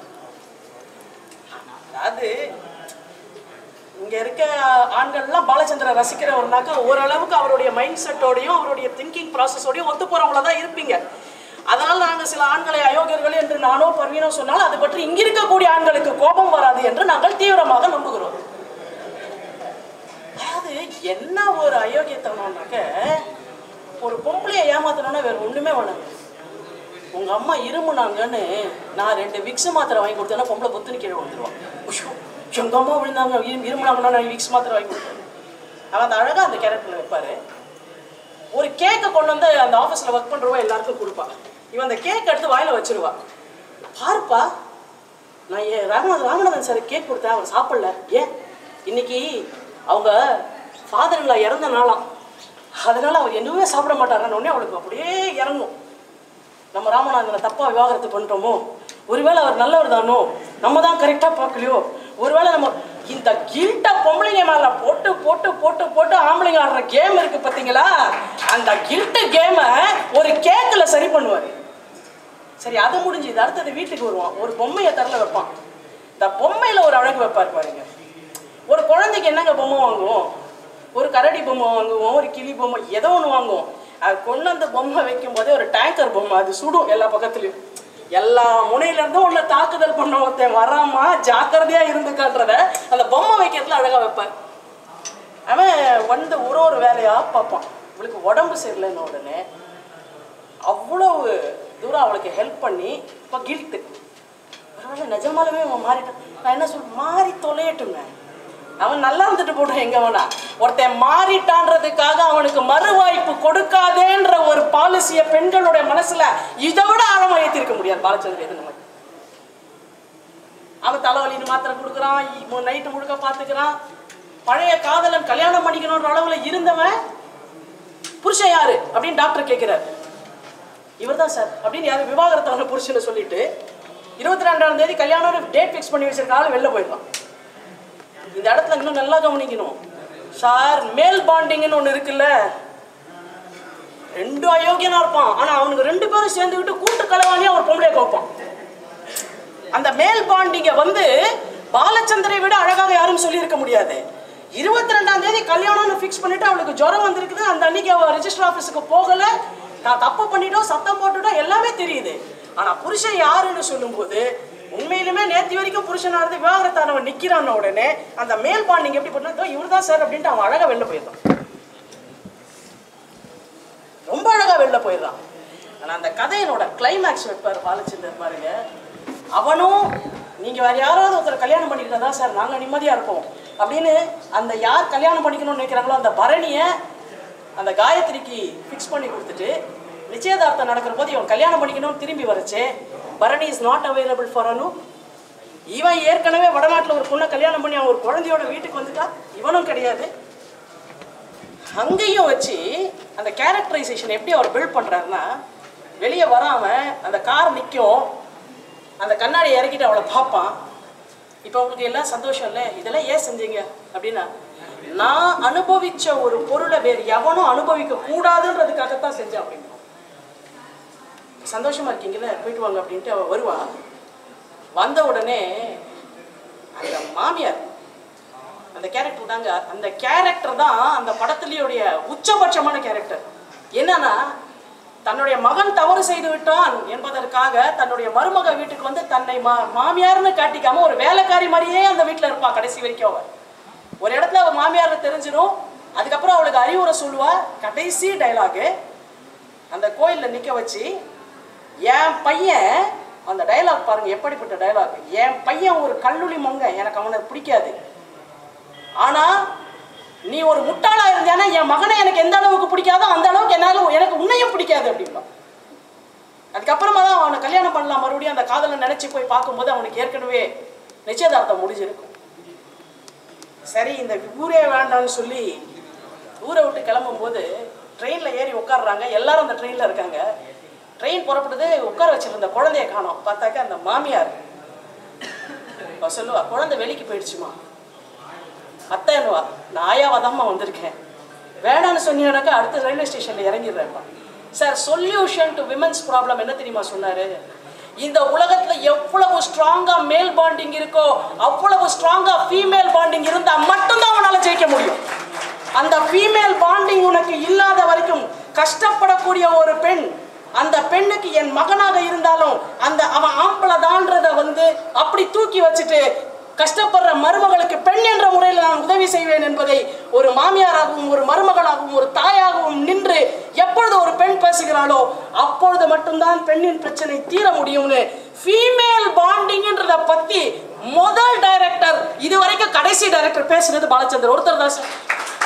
A: அதாவது இங்க இருக்க ஆண்கள்லாம் பாலச்சந்திர ரசிக்கிறவர்னாக்கா ஓரளவுக்கு அவருடைய மைண்ட் செட்டோடையும் அவருடைய திங்கிங் ப்ராசஸோடையும் ஒத்து போறவங்கள தான் இருப்பீங்க அதனால நாங்க சில ஆண்களை அயோக்கியர்கள் என்று நானோ பர்வீனோ சொன்னால் அது பற்றி இங்க இருக்கக்கூடிய ஆண்களுக்கு கோபம் வராது என்று நாங்கள் தீவிரமாக நம்புகிறோம் அதாவது என்ன ஒரு அயோக்கியத்தனம்னாக்க ஒரு பொம்பளையை ஏமாத்தணும்னா வேற ஒண்ணுமே வேணாம் உங்க அம்மா இருமுனாங்கன்னு நான் ரெண்டு விக்ஸ் மாத்திரை வாங்கி கொடுத்தேன்னா பொம்பளை பொத்துன்னு கீழே வந்துருவான் உஷோ, எங்க அம்மா விழுந்தாங்க இரு- இருமுனாங்கன்னா நான் விக்ஸ் மாத்திரை வாங்கி கொடுத்தேன் அவன் அந்த அழகா அந்த கேரக்டர்ல வைப்பாரு ஒரு கேக்கை கொண்டு வந்து அந்த ஆஃபீஸில் ஒர்க் பண்ணுறவங்க எல்லாருக்கும் கொடுப்பா இவன் அந்த கேக் எடுத்து வாயில வச்சிருவா பாருப்பா நான் A Ramanathan Ramanathan sir cake கொடுத்தேன் அவர் சாப்பிடல ஏன் இன்னைக்கு அவங்க ஃபாதர் இறந்த நாளாம் அதனால அவர் எதுவுமே சாப்பிட மாட்டாருன்னு உடனே அவளுக்கு அப்படியே இறங்கும் நம்ம ராமநாதனை தப்பா விவாகரத்து பண்ணிட்டோமோ ஒருவேளை அவர் நல்லவர் தானோ நம்ம தான் கரெக்டாக பார்க்கலையோ ஒருவேளை நம்ம இந்த கில்ட்டை பொம்பளைங்க மேல போட்டு போட்டு போட்டு போட்டு ஆம்பளைங்க ஆடுற கேம் இருக்கு பார்த்தீங்களா அந்த கில்ட்டு கேமை ஒரு கேக்கில் சரி பண்ணுவார் சரி அது முடிஞ்சு இது அடுத்தது வீட்டுக்கு வருவான் ஒரு பொம்மையை தரல வைப்பான் இந்த பொம்மையில ஒரு அழகு வைப்பார் பாருங்க ஒரு குழந்தைக்கு என்னங்க பொம்மை வாங்குவோம் ஒரு கரடி பொம்மை வாங்குவோம் ஒரு கிளி பொம்மை ஏதோ ஒன்று வாங்குவோம் அது கொண்டு வந்து பொம்மை வைக்கும் போதே ஒரு டேங்கர் பொம்மை அது சுடும் எல்லா பக்கத்துலையும் எல்லா முனையில இருந்தும் உள்ள தாக்குதல் பண்ண ஒருத்தன் வராமா ஜாக்கிரதையா இருந்துக்கான்றத அந்த பொம்மை வைக்கிறதுல அழகா வைப்பார் அவன் வந்து ஒரு ஒரு வேலையா பார்ப்பான் இவளுக்கு உடம்பு சரியில்லைன்னு உடனே அவ்வளவு தூரம் அவளுக்கு ஹெல்ப் பண்ணி இப்போ கில்ட்டு பரவாயில்ல நிஜமாலுமே அவன் மாறிட்டான் நான் என்ன சொல் மாறி தொலையட்டுங்க அவன் நல்லா இருந்துட்டு போட்டோம் எங்க வேணா ஒருத்தன் மாறிட்டான்றதுக்காக அவனுக்கு மறுவாய்ப்பு கொடுக்காதேன்ற ஒரு பாலிசியை பெண்களுடைய மனசுல இதை விட ஆழமா ஏத்திருக்க முடியாது பாலச்சந்திர எது நம்ம அவன் தலைவலின்னு மாத்திரை கொடுக்குறான் நைட்டு முழுக்க பார்த்துக்கிறான் பழைய காதலன் கல்யாணம் பண்ணிக்கணுன்ற அளவுல இருந்தவன் புருஷன் யாரு அப்படின்னு டாக்டர் கேட்கிறார் இவர்தான் சார் அப்படின்னு யாரும் விவாகரத்தான புருஷனை சொல்லிட்டு இருபத்தி ரெண்டாம் தேதி கல்யாணம் டேட் ஃபிக்ஸ் பண்ணி வச்சிருக்க ஆளு வெளில போயிடலாம் இந்த இடத்துல இன்னும் நல்லா கவனிக்கணும் சார் மேல் பாண்டிங்னு ஒன்று இருக்குல்ல ரெண்டு அயோக்கியனா இருப்பான் ஆனா அவனுக்கு ரெண்டு பேரும் சேர்ந்துக்கிட்டு கூட்டு கலவாணியா ஒரு பொம்பளைய கோப்பான் அந்த மேல் பாண்டிங்க வந்து பாலச்சந்திரை விட அழகாக யாரும் சொல்லியிருக்க முடியாது இருபத்தி ரெண்டாம் தேதி கல்யாணம்னு ஃபிக்ஸ் பண்ணிட்டு அவளுக்கு ஜுரம் வந்திருக்குது அந்த அன்னைக்கு அவ ரெஜிஸ்டர் ஆஃபீஸுக்கு போகல நான் தப்பு பண்ணிட்டோம் சத்தம் போட்டுட்டோம் எல்லாமே தெரியுது ஆனா புருஷன் யாருன்னு சொல்லும்போது உண்மையிலுமே நேத்து வரைக்கும் புருஷனா இருந்து விவாகரத்தானவன் நிக்கிறான உடனே அந்த மேல் பாண்டிங் எப்படி பண்ணா இவர் தான் சார் அப்படின்ட்டு அவன் அழகா வெளில போயிடுறான் ரொம்ப அழகா வெளில போயிடுறான் ஆனா அந்த கதையினோட கிளைமேக்ஸ் வைப்பார் பாலச்சந்தர் பாருங்க அவனும் நீங்க வேற யாராவது ஒருத்தர் கல்யாணம் பண்ணிக்கிறதா சார் நாங்க நிம்மதியா இருப்போம் அப்படின்னு அந்த யார் கல்யாணம் பண்ணிக்கணும்னு நினைக்கிறாங்களோ அந்த பரணியை அந்த காயத்ரிக்கு ஃபிக்ஸ் பண்ணி கொடுத்துட்டு நிச்சயதார்த்தம் நடக்கிற போது இவன் கல்யாணம் பண்ணிக்கணும்னு திரும்பி வரச்சே Bharani is not available for Anu இவன் ஏற்கனவே வடநாட்டில் ஒரு பொண்ணை கல்யாணம் பண்ணி அவன் ஒரு குழந்தையோட வீட்டுக்கு வந்துட்டா இவனும் கிடையாது அங்கேயும் வச்சு அந்த கேரக்டரைசேஷன் எப்படி அவர் பில்ட் பண்ணுறாருன்னா வெளியே வராம அந்த கார் நிற்கும் அந்த கண்ணாடி இறக்கிட்டு அவளை பார்ப்பான் இப்போ உங்களுக்கு எல்லாம் சந்தோஷம் இல்லை இதெல்லாம் ஏன் செஞ்சீங்க அப்படின்னா நான் அனுபவிச்ச ஒரு பொருளை வேறு எவனும் அனுபவிக்க கூடாதுன்றதுக்காகத்தான் செஞ்சேன் அப்படின்னு சந்தோஷமா இருக்கீங்கல்ல போயிட்டு வாங்க அப்படின்ட்டு அவ வருவா வந்த உடனே அந்த மாமியார் அந்த கேரக்டர் தாங்க அந்த கேரக்டர் தான் அந்த படத்துலயுடைய உச்சபட்சமான கேரக்டர் என்னன்னா தன்னுடைய மகன் தவறு செய்து விட்டான் என்பதற்காக தன்னுடைய மருமக வீட்டுக்கு வந்து தன்னை மா மாமியார்னு காட்டிக்காம ஒரு வேலைக்காரி மாதிரியே அந்த வீட்டில் இருப்பா கடைசி வரைக்கும் அவ ஒரு இடத்துல அவ மாமியார் தெரிஞ்சிடும் அதுக்கப்புறம் அவளுக்கு அறிவுரை சொல்லுவா கடைசி டைலாகு அந்த கோயிலில் நிற்க வச்சு என் பையன் அந்த டயலாக் பாருங்க எப்படிப்பட்ட டயலாக் என் பையன் ஒரு கல்லுளி மொங்க எனக்கு அவனை பிடிக்காது ஆனா நீ ஒரு முட்டாளா இருந்தியானா என் மகனை எனக்கு எந்த அளவுக்கு பிடிக்காதோ அந்த அளவுக்கு என்னால எனக்கு உன்னையும் பிடிக்காது அப்படின்பா அதுக்கப்புறமா தான் அவனை கல்யாணம் பண்ணலாம் மறுபடியும் அந்த காதலை நினைச்சு போய் பார்க்கும்போது அவனுக்கு ஏற்கனவே நிச்சயதார்த்தம் முடிஞ்சிருக்கும் சரி இந்த ஊரே வேண்டாம்னு சொல்லி ஊரை விட்டு கிளம்பும்போது ட்ரெயினில் ஏறி உட்காடுறாங்க எல்லாரும் அந்த ட்ரெயினில் இருக்காங்க ட்ரெயின் புறப்படுது உட்கார வச்சிருந்த குழந்தைய காணோம் பார்த்தாக்க அந்த மாமியார் அவ சொல்லுவா குழந்தை வெளிக்கு போயிடுச்சுமா அத்தைன்னுவா நான் ஆயாவதாம்மா வந்திருக்கேன் வேணான்னு சொன்னீங்கன்னாக்கா அடுத்த ரயில்வே ஸ்டேஷனில் இறங்கிடுறேன்ப்பா sir solution to women's problem என்ன தெரியுமா சொன்னாரு இந்த உலகத்துல எவ்வளவு ஸ்ட்ராங்கா மேல் பாண்டிங் இருக்கோ அவ்வளவு ஸ்ட்ராங்கா ஃபீமேல் பாண்டிங் இருந்தா மட்டும்தான் அவனால ஜெயிக்க முடியும் அந்த ஃபீமேல் பாண்டிங் உனக்கு இல்லாத வரைக்கும் கஷ்டப்படக்கூடிய ஒரு பெண் அந்த பெண்ணுக்கு என் மகனாக இருந்தாலும் அந்த அவன் ஆம்பளை தான்றத வந்து அப்படி தூக்கி வச்சுட்டு கஷ்டப்படுற மருமகளுக்கு பெண் என்ற முறையில் நான் உதவி செய்வேன் என்பதை ஒரு மாமியாராகவும் ஒரு மருமகளாகவும் ஒரு தாயாகவும் நின்று எப்பொழுது ஒரு பெண் பேசுகிறாளோ அப்பொழுது மட்டும்தான் பெண்ணின் பிரச்சனை தீர முடியும்னு ஃபீமேல் பாண்டிங்ன்றத பத்தி முதல் டைரக்டர் இதுவரைக்கும் கடைசி டைரக்டர் பேசுனது பாலச்சந்தர் ஒருத்தர் தான் சார்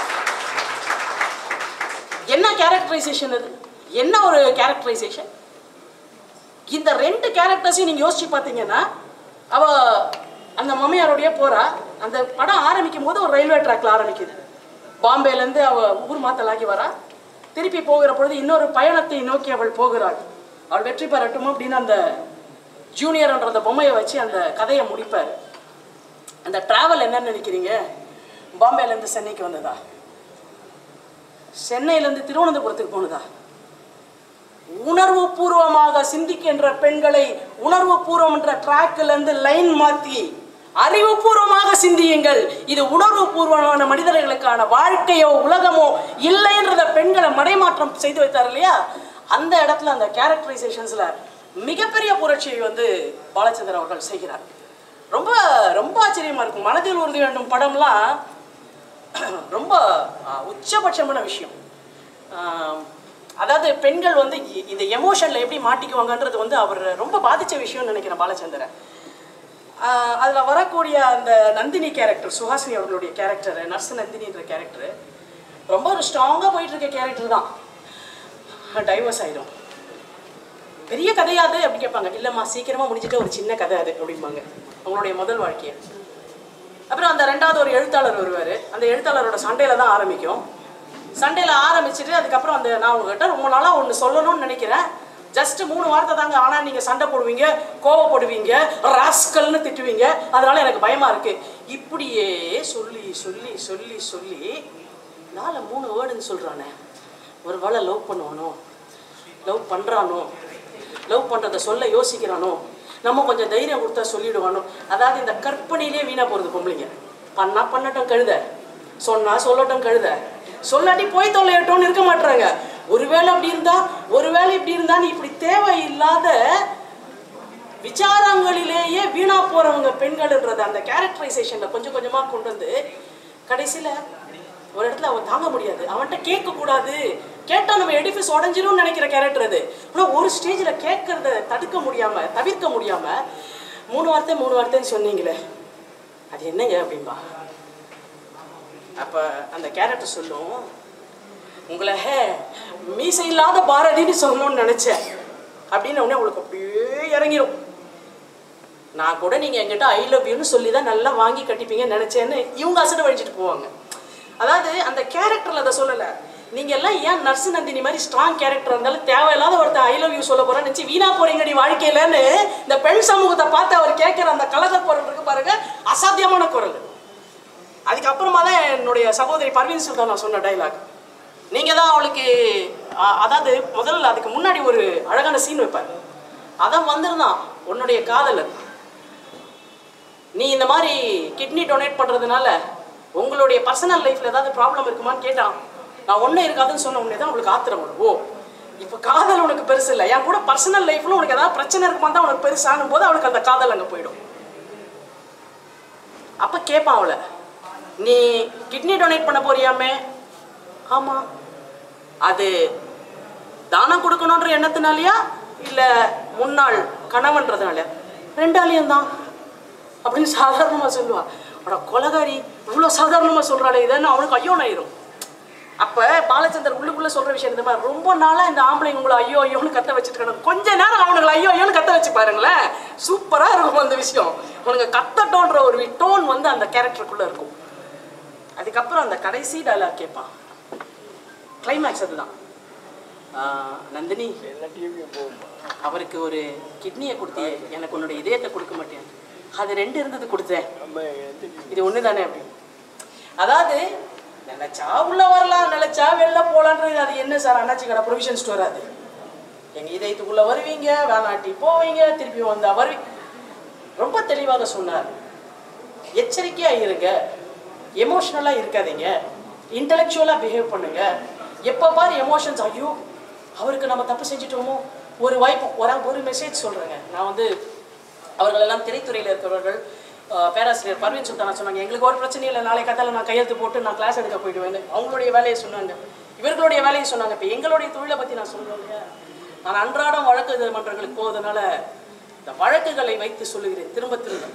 A: என்ன கேரக்டரைசேஷன் அது என்ன ஒரு கேரக்டரைசேஷன் இந்த ரெண்டு கேரக்டர்ஸையும் நீங்க யோசிச்சு பார்த்தீங்கன்னா அவ அந்த மம்மியாரோடய போறா அந்த படம் ஆரம்பிக்கும் போது ஒரு ரயில்வே ட்ராக்ல ஆரம்பிக்குது பாம்பேலேருந்து அவ ஊர் மாத்தலாகி வரா திருப்பி போகிற பொழுது இன்னொரு பயணத்தை நோக்கி அவள் போகிறாள் அவள் வெற்றி பெறட்டும் அப்படின்னு அந்த ஜூனியர்ன்ற அந்த பொம்மையை வச்சு அந்த கதையை முடிப்பார் அந்த டிராவல் என்னன்னு நினைக்கிறீங்க பாம்பேலேருந்து சென்னைக்கு வந்ததா சென்னையிலேருந்து திருவனந்தபுரத்துக்கு போனதா உணர்வு பூர்வமாக சிந்திக்கின்ற பெண்களை உணர்வு பூர்வம் என்ற ட்ராக்ல இருந்து லைன் மாத்தி அறிவுபூர்வமாக சிந்தியுங்கள் இது உணர்வு பூர்வமான மனிதர்களுக்கான வாழ்க்கையோ உலகமோ இல்லைன்றத பெண்களை மடைமாற்றம் செய்து வைத்தார் இல்லையா அந்த இடத்துல அந்த கேரக்டரைசேஷன்ஸ்ல மிகப்பெரிய புரட்சியை வந்து பாலச்சந்தர் அவர்கள் செய்கிறார் ரொம்ப ரொம்ப ஆச்சரியமா இருக்கும் மனதில் உறுதி வேண்டும் படம்லாம் ரொம்ப ஆஹ், உச்சபட்சமான விஷயம் ஆஹ், அதாவது பெண்கள் வந்து இ- இந்த எமோஷனில் எப்படி மாட்டிக்குவாங்கன்றது வந்து அவர் ரொம்ப பாதித்த விஷயம்னு நினைக்கிறேன் பாலச்சந்திரன் ஆஹ், அதுல வரக்கூடிய அந்த நந்தினி கேரக்டர் சுஹாசினி அவர்களுடைய கேரக்டர் நர்ஸ் நந்தினின்ற கேரக்டர் ரொம்ப ஒரு ஸ்ட்ராங்காக போயிட்டு இருக்க கேரக்டர் தான் டைவர்ஸ் ஆயிடும் பெரிய கதையாது அப்படி கேட்பாங்க இல்லைம்மா சீக்கிரமா முடிஞ்சிட்டு ஒரு சின்ன கதை அது அப்படிம்பாங்க அவங்களுடைய முதல் வாழ்க்கையை அப்புறம் அந்த ரெண்டாவது ஒரு எழுத்தாளர் வருவார் அந்த எழுத்தாளரோட சண்டையில தான் ஆரம்பிக்கும் சண்டையில் ஆரம்பிச்சுட்டு அதுக்கப்புறம் அந்த நான் உங்ககிட்ட ரொம்ப நாளாக ஒன்று சொல்லணும்னு நினைக்கிறேன் ஜஸ்ட் மூணு வார்த்தை தாங்க ஆனால் நீங்கள் சண்டை போடுவீங்க கோவப்படுவீங்க ராஸ்கல்னு திட்டுவீங்க அதனால எனக்கு பயமா இருக்கு இப்படியே சொல்லி சொல்லி சொல்லி சொல்லி நாலு மூணு வேர்டுன்னு சொல்கிறானே ஒரு வேளை லவ் பண்ணுவானோ லவ் பண்ணுறானோ லவ் பண்ணுறத சொல்ல யோசிக்கிறானோ நம்ம கொஞ்சம் தைரியம் கொடுத்தா சொல்லிடுவானோ அதாவது இந்த கற்பனையிலே வீணாக போகிறது பொம்பளைங்க பண்ணா பண்ணட்டும் கழுத சொன்னா சொல்லட்டும் கழுத சொல்லாட்டி போய் தொலையட்டும்னு இருக்க மாட்டாங்க ஒருவேளை அப்படி இருந்தா ஒருவேளை இப்படி இருந்தான்னு இப்படி தேவையில்லாத விசாரங்களிலேயே வீணா போறவங்க பெண்கள்ன்றது அந்த கேரக்டரைசேஷன்ல கொஞ்சம் கொஞ்சமா கொண்டு வந்து கடைசியில ஒரு இடத்துல அவன் தாங்க முடியாது அவன்கிட்ட கேட்க கூடாது கேட்டா நம்ம எடிஃபிஸ் உடஞ்சிரும்னு நினைக்கிற கேரக்டர் அது ஆனா ஒரு ஸ்டேஜ்ல கேட்கறத தடுக்க முடியாம தவிர்க்க முடியாம மூணு வார்த்தை மூணு வார்த்தைன்னு சொன்னீங்களே அது என்னங்க அப்படின்பா அப்ப அந்த கேரக்டர் சொல்லும் உங்களை மீசை இல்லாத பாரதின்னு சொல்லணும்னு நினைச்சேன் அப்படின்னு உடனே உங்களுக்கு அப்படியே இறங்கிரும் நான் கூட நீங்க என்கிட்ட ஐ லவ் யூன்னு சொல்லி தான் நல்லா வாங்கி கட்டிப்பீங்கன்னு நினைச்சேன்னு இவங்க அசடு வழிச்சிட்டு போவாங்க அதாவது அந்த கேரக்டர்ல அதை சொல்லல நீங்க எல்லாம் ஏன் நர்ஸ் நந்தினி மாதிரி ஸ்ட்ராங் கேரக்டர் இருந்தாலும் தேவையில்லாத ஒருத்தர் ஐ லவ் யூ சொல்ல போறேன்னு நினைச்சு வீணா போறீங்கடி வாழ்க்கையிலன்னு இந்த பெண் சமூகத்தை பார்த்து அவர் கேட்கிற அந்த கலக குரல் இருக்கு பாருங்க அசாத்தியமான குரல் அதுக்கப்புறமா தான் என்னுடைய சகோதரி பர்வீன் சுல்தான் நான் சொன்ன டைலாக் நீங்கள் தான் அவளுக்கு அ- அதாவது முதல்ல அதுக்கு முன்னாடி ஒரு அழகான சீன் வைப்பார் அதான் வந்திருந்தான் உன்னுடைய காதலன் நீ இந்த மாதிரி கிட்னி டொனேட் பண்ணுறதுனால உங்களுடைய பர்சனல் லைஃப்பில் ஏதாவது ப்ராப்ளம் இருக்குமான்னு கேட்டான் நான் ஒன்றும் இருக்காதுன்னு சொன்ன உடனே தான் அவளுக்கு ஆத்திரம் வரும் ஓ இப்போ காதல் உனக்கு பெருசு இல்லை என் கூட பர்சனல் லைஃப்பில் உனக்கு ஏதாவது பிரச்சனை இருக்குமா தான் உனக்கு பெருசானும் போது அவளுக்கு அந்த காதல் அங்கே போயிடும் அப்போ கேட்பான் அவளை நீ கிட்னி டொனேட் பண்ண போறியாமே ஆமா அது தானம் கொடுக்கணுன்ற எண்ணத்தினாலயா இல்ல முன்னாள் கணவன்றதுனால ரெண்டாலையும் தான் அப்படின்னு சாதாரணமா சொல்லுவா அட கொலகாரி இவ்வளோ சாதாரணமா சொல்றாளே இதுன்னு அவனுக்கு ஐயோ ஆயிரும் அப்ப பாலச்சந்தர் உள்ளுக்குள்ள சொல்ற விஷயம் இந்த மாதிரி ரொம்ப நாளா இந்த ஆம்பளைங்க உங்களை ஐயோ ஐயோன்னு கத்த வச்சுட்டு இருக்கானுங்க. கொஞ்ச நேரம் அவனுங்களை ஐயோ ஐயோன்னு கத்த வச்சு பாருங்களேன் சூப்பரா இருக்கும் அந்த விஷயம் அவனுங்க கத்தட்டோன்ற ஒரு டோன் வந்து அந்த கேரக்டருக்குள்ள இருக்கும் அதுக்கப்புறம் அந்த கடைசி டயலாக் கேட்பான் கிளைமேக்ஸ் அதுதான் ஆஹ், நந்தினி அவருக்கு ஒரு கிட்னியை கொடுத்தியே எனக்கு உன்னுடைய இதயத்தை கொடுக்க மாட்டேன் அது ரெண்டு இருந்தது கொடுத்தேன் இது ஒன்று தானே அப்படி அதாவது நினைச்சா உள்ள வரலாம் நினைச்சா வெளில போலான்றது அது என்ன சார் அண்ணாச்சி கடை ப்ரொவிஷன் ஸ்டோர் அது எங்க இதயத்துக்குள்ள வருவீங்க வேணாட்டி போவீங்க திருப்பி வந்தா வருவீங்க ரொம்ப தெளிவாக சொன்னார் எச்சரிக்கையா இருங்க எமோஷ்னலா இருக்காதீங்க இன்டெலெக்சுவலா பிஹேவ் பண்ணுங்க எப்போ பாரு எமோஷன்ஸ் ஐயோ அவருக்கு நம்ம தப்பு செஞ்சுட்டோமோ ஒரு வாய்ப்பு ஒரு ஒரு மெசேஜ் சொல்றேங்க நான் வந்து அவர்கள் எல்லாம் திரைத்துறையில் இருக்கிறவர்கள் அஹ், பேராசிரியர் பர்வீன் சுல்தானா சொன்னாங்க எங்களுக்கு ஒரு பிரச்சனை இல்லை நாளை கத்தால நான் கையெழுத்து போட்டு நான் கிளாஸ் எடுக்க போயிடுவேன் அவங்களுடைய வேலையை சொன்னாங்க இவர்களுடைய வேலையை சொன்னாங்க இப்போ எங்களுடைய தொழிலை பற்றி நான் சொல்லுவேன் இல்லையா நான் அன்றாடம் வழக்கு மன்றங்களுக்கு போவதனால இந்த வழக்குகளை வைத்து சொல்லுகிறேன் திரும்ப திரும்ப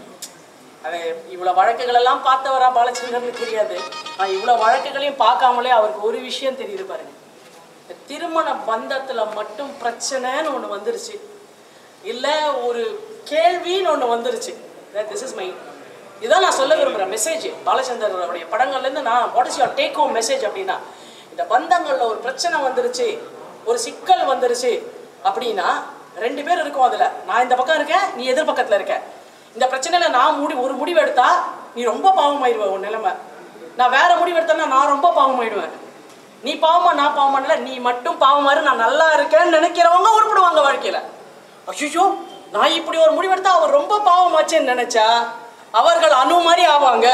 A: அது இவ்வளோ வழக்குகள் எல்லாம் பார்த்தவரா பாலச்சந்திரனுக்கு தெரியாது நான் இவ்வளோ வழக்குகளையும் பார்க்காமலே அவருக்கு ஒரு விஷயம் தெரியுது பாருங்க இந்த திருமண பந்தத்துல மட்டும் பிரச்சனைன்னு ஒண்ணு வந்துருச்சு இல்ல ஒரு கேள்வின்னு ஒண்ணு வந்துருச்சு திஸ் இஸ் மை இதான் நான் சொல்ல விரும்புறேன் மெசேஜ் பாலச்சந்தரோடைய படங்கள்ல இருந்து நான் what is your take home message அப்படின்னா இந்த பந்தங்கள்ல ஒரு பிரச்சனை வந்துருச்சு ஒரு சிக்கல் வந்துருச்சு அப்படின்னா ரெண்டு பேர் இருக்கும் அதுல நான் இந்த பக்கம் இருக்கேன் நீ எதிர் பக்கத்துல இருக்க இந்த பிரச்சனையில நான் முடி ஒரு முடிவு எடுத்தா நீ ரொம்ப பாவமாயிருவ உன் நிலைமை நான் வேற முடிவு எடுத்தேன்னா நான் ரொம்ப பாவமாயிடுவேன் நீ பாவமா நான் பாவமானல நீ மட்டும் பாவமாறு நான் நல்லா இருக்கேன்னு நினைக்கிறவங்க உருப்படுவாங்க வாழ்க்கையில ஐயோ நான் இப்படி ஒரு முடிவெடுத்தா அவர் ரொம்ப பாவமாச்சேன்னு நினைச்சா அவர்கள் அணு மாதிரி ஆவாங்க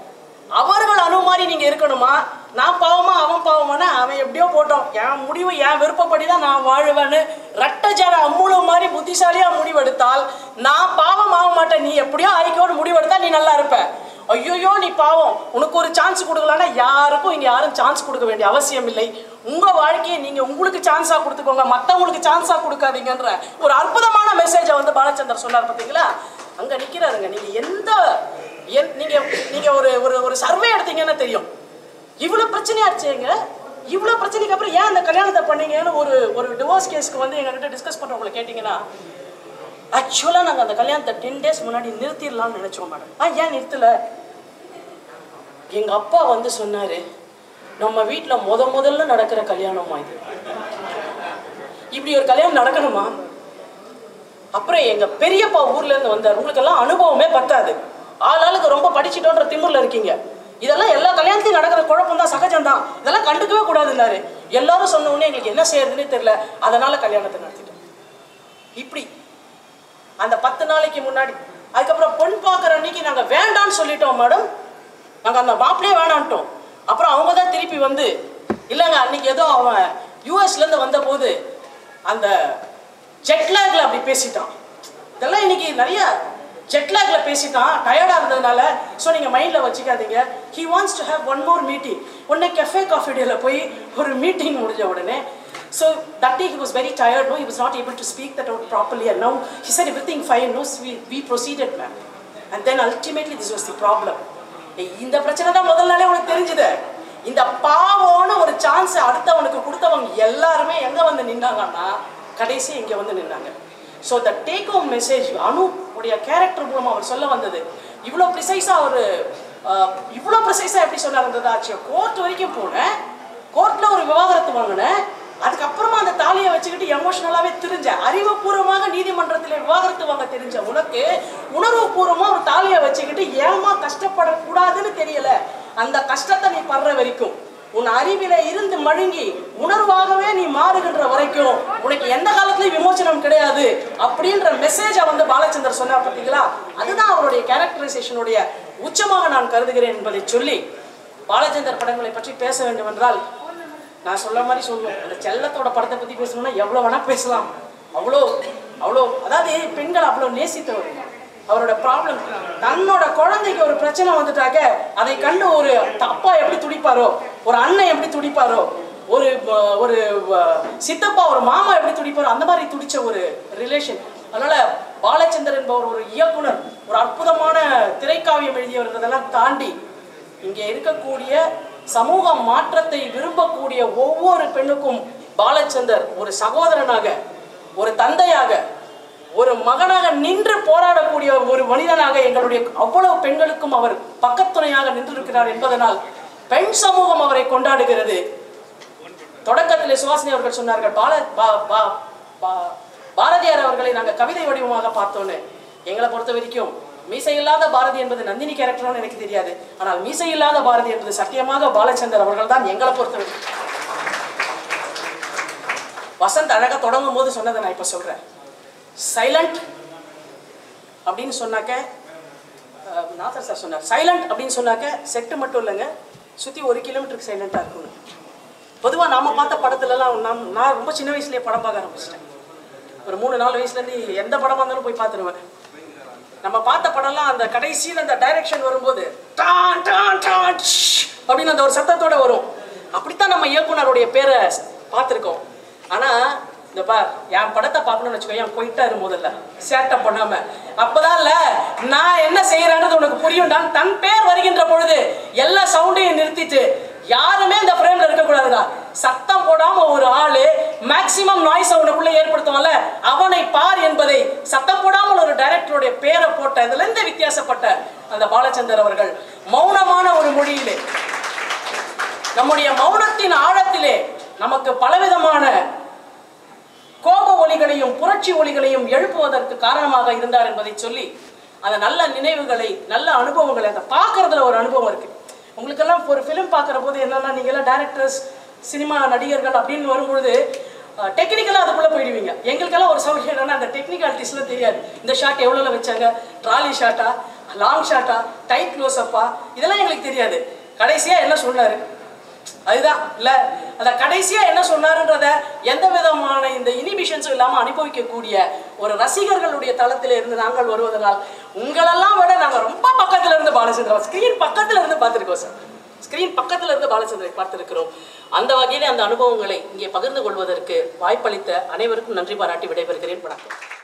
A: அவர்கள் அணு மாதிரி நீங்க இருக்கணுமா நான் பாவமா அவன் பாவமானா அவன் எப்படியோ போட்டோம் என் முடிவு என் விருப்பப்படி தான் நான் வாழுவேன்னு ரட்டஜார அம்முளம் மாதிரி புத்திசாலியா முடிவெடுத்தால் நான் பாவம் ஆக மாட்டேன் நீ எப்படியோ ஆயிக்கோன்னு முடிவெடுத்தா நீ நல்லா இருப்ப ஐயோயோ நீ பாவம் உனக்கு ஒரு சான்ஸ் கொடுக்கலன்னா யாருக்கும் இங்க யாரும் சான்ஸ் கொடுக்க வேண்டிய அவசியம் இல்லை உங்க வாழ்க்கையை நீங்க உங்களுக்கு சான்ஸா கொடுத்துக்கோங்க மத்தவங்களுக்கு சான்ஸா கொடுக்காதீங்கன்ற ஒரு அற்புதமான மெசேஜை வந்து பாலச்சந்தர் சொன்னார் பாத்தீங்களா அங்க நிக்கிறாருங்க நீங்க எந்த என்- நீங்க நீங்க ஒரு ஒரு ஒரு சர்வே எடுத்தீங்கன்னா தெரியும் இவ்வளவு பிரச்சனையாச்சுங்க இவ்வளவு பிரச்சனைக்கு அப்புறம் ஏன் அந்த கல்யாணத்தை பண்ணீங்கன்னு ஒரு ஒரு டிவோர்ஸ் கேஸ்க்கு வந்து எங்ககிட்ட டிஸ்கஸ் பண்றவங்களை கேட்டீங்கன்னா ஆக்சுவலாக நாங்கள் அந்த கல்யாணத்தை டென் டேஸ் முன்னாடி நிறுத்திடலாம்னு நினைச்சோம் மேடம் ஆ ஏன் நிறுத்தல எங்க அப்பா வந்து சொன்னாரு நம்ம வீட்ல முத முதல்ல நடக்கிற கல்யாணமா இது இப்படி ஒரு கல்யாணம் நடக்கணுமா அப்புறம் எங்க பெரியப்பா ஊர்ல இருந்து வந்தார் உங்களுக்கு எல்லாம் அனுபவமே பத்தாது ஆளாளுக்கு ரொம்ப படிச்சிட்டோன்ற திமிர்ல இருக்கீங்க இதெல்லாம் எல்லா கல்யாணத்தையும் நடக்கிற குழப்பம் தான் சகஜம் தான் இதெல்லாம் கண்டுக்கவே கூடாதுன்னாரு எல்லாரும் சொன்ன உடனே எங்களுக்கு என்ன செய்யறதுன்னே தெரியல அதனால கல்யாணத்தை நடத்திட்டோம் இப்படி அந்த பத்து நாளைக்கு முன்னாடி அதுக்கப்புறம் பொன் பார்க்குற அன்னைக்கு நாங்கள் வேண்டான்னு சொல்லிட்டோம் மேடம் நாங்கள் அந்த மாப்பிளையே வேணான்ட்டோம் அப்புறம் அவங்க தான் திருப்பி வந்து இல்லைங்க அன்னைக்கு ஏதோ அவன் யூஎஸ்லேருந்து வந்த போது அந்த ஜெட்லாக்ல அப்படி பேசிட்டான் இதெல்லாம் இன்னைக்கு நிறைய ஜெட்லாக்ல பேசிட்டான் டயர்டாக இருந்ததுனால ஸோ நீங்கள் மைண்டில் வச்சுக்காதீங்க he wants to have one more meeting உடனே கெஃபே காஃபி டேல போய் ஒரு மீட்டிங் முடிஞ்ச உடனே So that day he was very tired, no, he was not able to speak that out properly, and now he said everything fine, no, so we, we proceeded, ma'am. And then ultimately this was the problem. ஏய், இந்த பிரச்சனை தான் முதல் நாளே உனக்கு தெரிஞ்சுது இந்த பாவம்னு ஒரு சான்ஸ் அடுத்தவனுக்கு கொடுத்தவங்க எல்லாருமே எங்க வந்து நின்னாங்கன்னா கடைசி இங்க வந்து நின்னாங்க so the take home message Anu உடைய கேரக்டர் மூலமா அவர் சொல்ல வந்தது இவ்வளோ ப்ரிசைஸா ஒரு இவ்வளோ ப்ரிசைஸா எப்படி சொல்ல வந்தது ஆச்சு கோர்ட் வரைக்கும் போனேன் கோர்ட்ல ஒரு விவாகரத்து வாங்கினேன் அதுக்கப்புறமா அந்த தாலியை வச்சுக்கிட்டு எமோஷனலாவே தெரிஞ்ச அறிவுபூர்வமாக நீதிமன்றத்தில் விவாகரத்து வாங்க தெரிஞ்ச உனக்கு உணர்வுபூர்வமா ஒரு தாலியை வச்சுக்கிட்டு ஏமா கஷ்டப்படக்கூடாதுன்னு தெரியல அந்த கஷ்டத்தை நீ படுற வரைக்கும் உன் அறிவில இருந்து மழுங்கி உணர்வாகவே நீ மாறுகின்ற வரைக்கும் உனக்கு எந்த காலத்துலயும் விமோசனம் கிடையாது அப்படின்ற மெசேஜை வந்து பாலச்சந்தர் சொன்னார் பார்த்தீங்களா அதுதான் அவருடைய கேரக்டரைசேஷனுடைய உச்சமாக நான் கருதுகிறேன் என்பதை சொல்லி பாலச்சந்தர் படங்களை பற்றி பேச வேண்டும் என்றால் நான் சொல்ல மாதிரி சொல்லணும் அந்த செல்லத்தோட படத்தை பத்தி பேசணும்னா எவ்வளவு வேணா பேசலாம் அவ்வளோ அவ்வளோ அதாவது பெண்கள் அவ்வளோ நேசித்தவர் அவரோட ப்ராப்ளம் தன்னோட குழந்தைக்கு ஒரு பிரச்சனை வந்துட்டாக்க அதை கண்டு ஒரு அப்பா எப்படி துடிப்பாரோ ஒரு அண்ணன் எப்படி துடிப்பாரோ ஒரு அஹ், ஒரு அஹ், சித்தப்பா ஒரு மாமா எப்படி துடிப்பாரோ அந்த மாதிரி துடிச்ச ஒரு ரிலேஷன் அதனால பாலச்சந்தர் என்பவர் ஒரு இயக்குனர் ஒரு அற்புதமான திரைக்காவியம் எழுதியவர்களெல்லாம் தாண்டி இங்கே இருக்கக்கூடிய சமூக மாற்றத்தை விரும்பக்கூடிய ஒவ்வொரு பெண்ணுக்கும் பாலச்சந்தர் ஒரு சகோதரனாக ஒரு தந்தையாக ஒரு மகனாக நின்று போராடக்கூடிய ஒரு மனிதனாக எங்களுடைய அவ்வளவு பெண்களுக்கும் அவர் பக்கத்துணையாக நின்றிருக்கிறார் என்பதனால் பெண் சமூகம் அவரை கொண்டாடுகிறது தொடக்கத்தில் சுவாசினி அவர்கள் சொன்னார்கள் பால பா- பா- பா- பாரதியார் அவர்களை நாங்கள் கவிதை வடிவமாக பார்த்தோன்னு எங்களை பொறுத்த வரைக்கும் மீசை இல்லாத பாரதி என்பது நந்தினி கேரக்டர்னு எனக்கு தெரியாது ஆனால் மீசை இல்லாத பாரதி என்பது சத்தியமாக பாலச்சந்தர் அவர்கள் தான் எங்களை பொறுத்த வரைக்கும் வசந்த் அழகா தொடங்கும் போது சொன்னதை நான் இப்ப சொல்றேன் சைலண்ட் அப்படின்னு சொன்னாக்க அஹ், நாசர் சார் சொன்னார் சைலண்ட் அப்படின்னு சொன்னாக்க செட்டு மட்டும் இல்லைங்க சுற்றி ஒரு கிலோமீட்டருக்கு சைலண்ட்டாக இருக்கணும் பொதுவாக நாம பார்த்த படத்துலலாம் நாம் நான் ரொம்ப சின்ன வயசுலேயே படம் பார்க்க ஆரம்பிச்சிட்டேன் ஒரு மூணு நாலு வயசுலேருந்து எந்த படமாக இருந்தாலும் போய் பார்த்துருவேன் நம்ம பார்த்த படம்லாம் அந்த கடைசியில் அந்த டைரக்ஷன் வரும்போது டான் டான் டான் ஷ் அப்படின்னு அந்த ஒரு சத்தத்தோட வரும் அப்படித்தான் நம்ம இயக்குனருடைய பேரை பார்த்துருக்கோம் ஆனால் இந்த பார் என் படத்தை பார்க்கணும்னு வச்சுக்கோ என் போயிட்டாரு முதல்ல சேட்டை பண்ணாம அப்பதான் இல்ல நான் என்ன செய்யறேன்றது உனக்கு புரியும்டா தன் பேர் வருகின்ற பொழுது எல்லா சவுண்டையும் நிறுத்திட்டு யாருமே இந்த ஃப்ரேம்ல இருக்கக்கூடாதுடா சத்தம் போடாம ஒரு ஆளு மேக்சிமம் நாய்ஸ் அவனுக்குள்ள ஏற்படுத்துவான்ல அவனை பார் என்பதை சத்தம் போடாமல் ஒரு டைரக்டருடைய பேரை போட்ட இதுல இருந்து வித்தியாசப்பட்ட அந்த பாலச்சந்தர் அவர்கள் மௌனமான ஒரு மொழியிலே நம்முடைய மௌனத்தின் ஆழத்திலே நமக்கு பலவிதமான கோப ஒலிகளையும் புரட்சி ஒலிகளையும் எழுப்புவதற்கு காரணமாக இருந்தார் என்பதை சொல்லி அந்த நல்ல நினைவுகளை நல்ல அனுபவங்களை அதை பார்க்கறதுல ஒரு அனுபவம் இருக்கு உங்களுக்கெல்லாம் ஒரு ஃபிலிம் பார்க்குற போது என்னன்னா நீங்க எல்லாம் டேரக்டர்ஸ் சினிமா நடிகர்கள் அப்படின்னு வரும்பொழுது டெக்னிக்கலாக அதுக்குள்ளே போயிடுவீங்க எங்களுக்கெல்லாம் ஒரு சௌகரியம் என்னன்னா அந்த டெக்னிக்காலிட்டிஸ்லாம் தெரியாது இந்த ஷாட் எவ்வளோல வச்சாங்க ட்ராலி ஷாட்டா லாங் ஷாட்டா டைட் க்ளோஸ் அப்பா இதெல்லாம் எங்களுக்கு தெரியாது கடைசியாக என்ன சொன்னாரு அதுதான் இல்ல அத கடைசியா என்ன சொன்னாருன்றத எந்த விதமான இந்த இனிபிஷன்ஸும் இல்லாம அனுபவிக்கக்கூடிய ஒரு ரசிகர்களுடைய தளத்தில இருந்து நாங்கள் வருவதனால் உங்களெல்லாம் விட நாங்க ரொம்ப பக்கத்துல இருந்து பாலச்சந்திரன் ஸ்கிரீன் பக்கத்துல இருந்து பார்த்திருக்கோம் சார் ஸ்கிரீன் பக்கத்துல இருந்து பாலச்சந்திரனை பார்த்திருக்கிறோம் அந்த வகையிலே அந்த அனுபவங்களை இங்கே பகிர்ந்து கொள்வதற்கு வாய்ப்பளித்த அனைவருக்கும் நன்றி பாராட்டி விடைபெறுகிறேன் வணக்கம்